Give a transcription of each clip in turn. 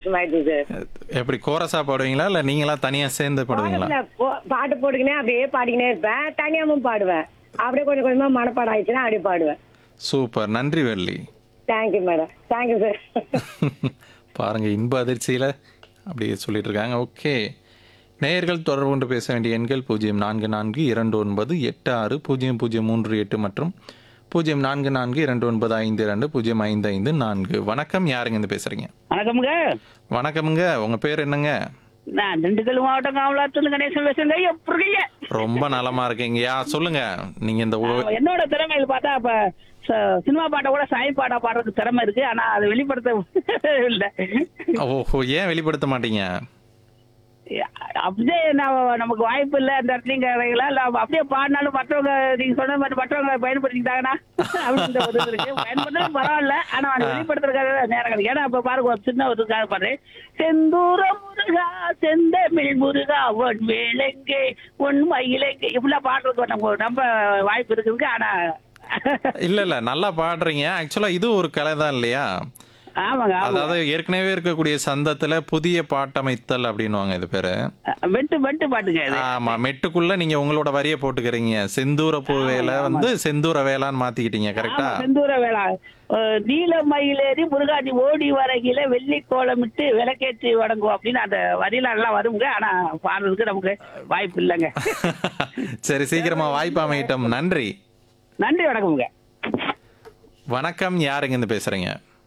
சந்தோஷமாயிடுச்சு sir எப்படி கோரஸா பாடுவீங்களா இல்ல நீங்களா தனியா சேர்ந்து பாடுவீங்களா பாடல, போ- பாட்டு போட்டுக்கினே அப்படியே பாடிக்கினே இருப்பேன் தனியாவும் பாடுவேன் அப்படியே கொஞ்சம் கொஞ்சமா மனப்பாடம் ஆயிடுச்சுன்னா அப்படியே பாடுவேன் சூப்பர் நன்றி வெள்ளி தேங்க்யூ மேடம் தேங்க்யூ சார் பாருங்க இன்ப அதிர்ச்சியில அப்படியே சொல்லிட்டு இருக்காங்க ஓகே நேயர்கள் தொடர்பு கொண்டு பேச வேண்டிய எண்கள் பூஜ்ஜியம் நான்கு நான்கு இரண்டு ஒன்பது எட்டு ஆறு பூஜ்ஜியம் பூஜ்ஜியம் மூன்று எட்டு மற்றும் பூஜ்ஜியம் நான்கு நான்கு இரண்டு ஒன்பது ஐந்து இரண்டு பூஜ்ஜியம் ஐந்து ஐந்து நான்கு வணக்கம் யாருங்க இருந்து பேசுறீங்க வணக்கமுங்க வணக்கமுங்க உங்க பேர் என்னங்க நான் திண்டுக்கல் மாவட்டம் காமலாத்துல கணேசன் பேசுறேங்க எப்படிங்க ரொம்ப நலமா இருக்கீங்கயா சொல்லுங்க நீங்க இந்த உ- என்னோட திறமையில் பார்த்தா அப்ப ச- சினிமா பாட்டை கூட சாய் பாட்டா பாடுறதுக்கு திறமை இருக்கு ஆனா அதை வெளிப்படுத்த இல்ல ஓஹோ ஏன் வெளிப்படுத்த மாட்டீங்க அப்படியே நான் நமக்கு வாய்ப்பு இல்ல அந்த இடத்துலயும் கிடைக்கல இல்ல அப்படியே பாடினாலும் மற்றவங்க நீங்க சொன்ன மாதிரி மற்றவங்க பயன்படுத்திக்கிட்டாங்கன்னா அப்படின்ற ஒரு இது இருக்கு பயன்படுத்துறது பரவாயில்ல ஆனா அதை வெளிப்படுத்துறதுக்காக நேரம் கிடைக்கும் ஏன்னா இப்ப பாருங்க ஒரு சின்ன ஒரு இதுக்காக பாரு செந்தூர முருகா செந்தமிழ் முருகா உன் வேலைங்கே உன் மயிலங்கே இப்படிலாம் பாடுறதுக்கு நம்ம ரொம்ப வாய்ப்பு இருக்குது ஆனா இல்ல இல்ல நல்லா பாடுறீங்க ஆக்சுவலா இது ஒரு கலை தான் இல்லையா ஆமாங்க ஆமாங்க அதாவது ஏற்கனவே இருக்கக்கூடிய சந்தத்துல புதிய பாட்டமைத்தல் அப்படின்னுவாங்க இது பேரு வெட்டு வெட்டு பாட்டுங்க இது ஆமா மெட்டுக்குள்ள நீங்க உங்களோட வரிய போட்டுக்கிறீங்க செந்தூர பூ வேலை வந்து செந்தூர வேளான்னு மாத்திக்கிட்டீங்க கரெக்டா ஆமா, செந்தூர வேளா அஹ், நீல மயிலேறி முருகாண்டி ஓடி வரையில வெள்ளி கோலமிட்டு விளக்கேற்றி வணங்குவோம் அப்படின்னு அந்த வரியில எல்லாம் வருங்க ஆனா பாடுறதுக்கு நமக்கு வாய்ப்பு இல்லைங்க சரி சீக்கிரமா வாய்ப்பு அமையிட்டோம் நன்றி நன்றி வணக்கம்ங்க வணக்கம் யாருங்க இருந்து பேசுறீங்க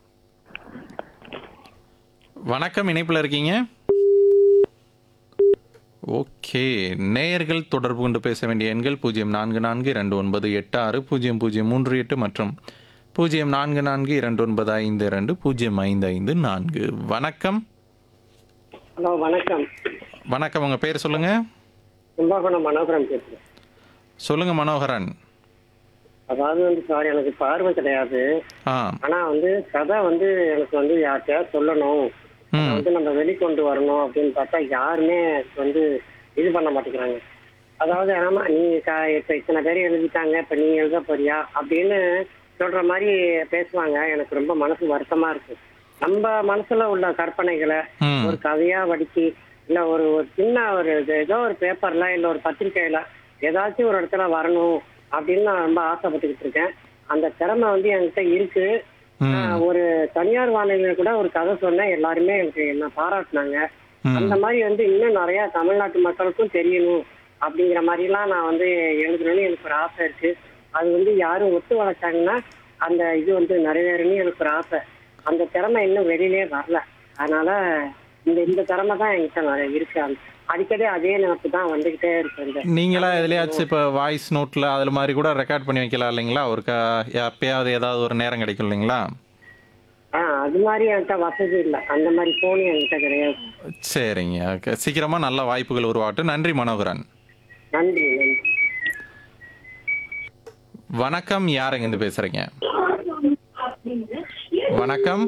வணக்கம் இணைப்புல இருக்கீங்க ஓகே நேயர்கள் தொடர்பு கொண்டு பேச வேண்டிய எண்கள் பூஜ்ஜியம் நான்கு நான்கு இரண்டு ஒன்பது எட்டு ஆறு பூஜ்ஜியம் பூஜ்ஜியம் மூன்று எட்டு மற்றும் பூஜ்ஜியம் நான்கு நான்கு இரண்டு ஒன்பது ஐந்து இரண்டு பூஜ்ஜியம் ஐந்து ஐந்து நான்கு வணக்கம் ஹலோ வணக்கம் வணக்கம் உங்க பேர் சொல்லுங்க கும்பகோணம் மனோகரம் பேசுறேன் சொல்லுங்க மனோகரன் அதாவது வந்து சார் எனக்கு பார்வை கிடையாது ஆ ஆனா வந்து கதை வந்து எனக்கு வந்து யார்கிட்டயாவது சொல்லணும் அதை ம் வந்து நம்ம வெளிக்கொண்டு வரணும் அப்படின்னு பார்த்தா யாருமே வந்து இது பண்ண மாட்டேங்கிறாங்க அதாவது ஆமா நீ க- இப்ப இத்தனை பேர் எழுதிட்டாங்க இப்ப நீ எழுத போறியா அப்படின்னு சொல்ற மாதிரி பேசுவாங்க எனக்கு ரொம்ப மனசு வருத்தமா இருக்கு நம்ம மனசுல உள்ள கற்பனைகளை ம் ஒரு கதையா வடிச்சு இல்ல ஒரு ஒரு சின்ன ஒரு இது- ஏதோ ஒரு பேப்பர்ல இல்ல ஒரு பத்திரிக்கையில ஏதாச்சும் ஒரு இடத்துல வரணும் அப்படின்னு நான் ரொம்ப ஆசைப்பட்டுக்கிட்டு இருக்கேன் அந்த திறமை வந்து என்கிட்ட இருக்கு ம் ஆஹ் ஒரு தனியார் வானிலையில கூட ஒரு கதை சொன்னேன் எல்லாருமே எனக்கு என்ன பாராட்டினாங்க ம் அந்த மாதிரி வந்து இன்னும் நிறைய தமிழ்நாட்டு மக்களுக்கும் தெரியணும் அப்படிங்கிற மாதிரிலாம் நான் வந்து எழுதணும்னு எனக்கு ஒரு ஆசை இருக்கு அது வந்து யாரும் ஒத்து வளர்த்தாங்கன்னா அந்த இது வந்து நிறைவேறணும்னு எனக்கு ஒரு ஆசை அந்த திறமை இன்னும் வெளியிலே வரல அதனால இந்த இந்த திறமை தான் என்கிட்ட நிறைய இருக்கு அந்த- அடிக்கடி அதே நினைப்பு தான் வந்துகிட்டே இருக்கு இந்த நீங்களா எதுலயாச்சும் இப்போ வாய்ஸ் நோட்ல அதுல மாதிரி கூட ரெக்கார்ட் பண்ணி வைக்கலாம் இல்லைங்களா ஒரு க எப்பயாவது ஏதாவது ஒரு நேரம் கிடைக்கும் இல்லைங்களா ஆஹ் அது மாதிரி என்கிட்ட வசதி இல்லை அந்த மாதிரி போன் என்கிட்ட கிடையாது சரிங்க ஓகே சீக்கிரமா நல்ல வாய்ப்புகள் உருவாகட்டும் நன்றி மனோகரன் நன்றி நன்றி வணக்கம் யாருங்க இருந்து பேசுறீங்க வணக்கம்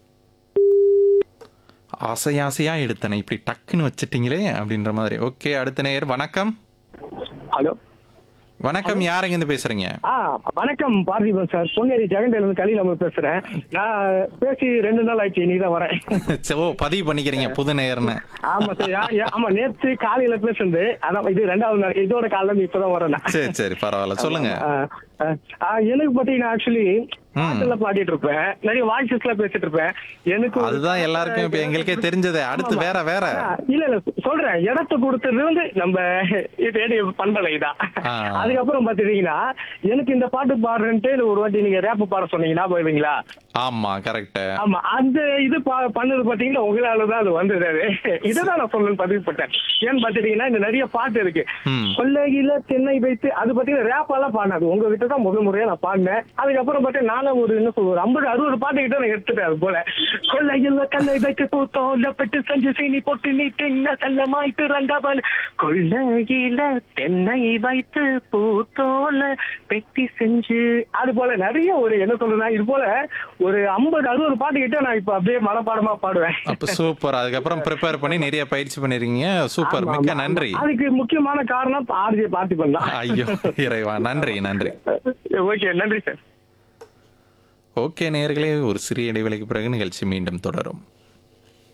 ஆசை ஆசையா எடுத்தனை இப்படி டக்குன்னு வச்சிட்டீங்களே அப்படின்ற மாதிரி ஓகே அடுத்த நேயர் வணக்கம் ஹலோ வணக்கம் யாருங்க இருந்து பேசுறீங்க ஆ வணக்கம் பார்த்திபன் சார் பொன்னேரி ஜெகண்டேல இருந்து கலி நம்ம பேசுறேன் நான் பேசி ரெண்டு நாள் ஆயிடுச்சு இன்னைக்கு தான் வரேன் சரி, ஓ பதிவு பண்ணிக்கிறீங்க புது நேயர்னு ஆமா சார் யா- யா- ஆமா நேத்து காலையில பேசுனது அதான் இது ரெண்டாவது நாள் இதோட காலையில இருந்து இப்பதான் வரேன் நான். சரி சரி பரவாயில்ல சொல்லுங்க ஆ, ஆ, ஆ, எனக்கு பாத்தீங்கன்னா ஆக்சுவலி பாட்டுல பாடிட்டு இருப்பேன் நிறைய வாய்ஸஸ்ல பேசிட்டு இருப்பேன் எனக்கு ஒரு- அதுதான் எல்லாருக்கும் இப்ப எங்களுக்கே தெரிஞ்சதே அடுத்து வேற வேற ஆ, இல்ல இல்ல சொல்றேன் இடத்த கொடுத்தது வந்து நம்ம ரேடியோ பண்பலை தான் ஆ. அதுக்கப்புறம் பாத்துட்டீங்கன்னா எனக்கு இந்த பாட்டு பாடுறேன்ட்டு ஒரு வாட்டி நீங்க ரேப் பாட சொன்னீங்கன்னா போயிருவீங்களா ஆமா கரெக்ட் ஆமா அந்த இது பா- பண்ணது பாத்தீங்கன்னா உங்களால தான் அது வந்தது அது இதுதான் நான் சொல்லணும்னு பதிவுப்பட்டேன் ஏன்னு பாத்துட்டீங்கன்னா இந்த நிறைய பாட்டு இருக்கு ம். கொல்லையில தென்னை வைத்து அது பாத்தீங்கன்னா ரேப் எல்லாம் பாடாது உங்ககிட்ட தான் முதல் முறையா நான் பாடினேன் அதுக்கப்புறம் பார்த்தா நானும் ஒரு என்ன சொல்ற ஒரு ஐம்பது அறுபது பாட்டு கிட்ட நான் எடுத்துட்டேன் அது போல கொல்லையில கல்லை வைத்து பூத்தோம் லப்பட்டு செஞ்சு சீனி போட்டு நீ தின்ன செல்லமாய்த்து ரங்கவன் கொல்லையில தென்னை வைத்து பூத்தோல பெட்டி செஞ்சு அது போல நிறைய ஒரு என்ன சொல்றேன்னா இது போல ஒரு ஐம்பது அறுபது பாட்டு கிட்ட நான் இப்ப அப்படியே மனப்பாடமா பாடுவேன் அப்ப சூப்பர் அதுக்கப்புறம் ப்ரிப்பேர் பண்ணி நிறைய பயிற்சி பண்ணிருக்கீங்க சூப்பர் ஆமா, மிக்க ஆமா. நன்றி அதுக்கு முக்கியமான காரணம் ஆர்ஜே பார்த்திபன் தான் ஐயோ இறைவா நன்றி நன்றி ஓகே நன்றி சார் ஓகே நேயர்களே ஒரு சிறிய இடைவேளைக்கு பிறகு நிகழ்ச்சி மீண்டும் தொடரும்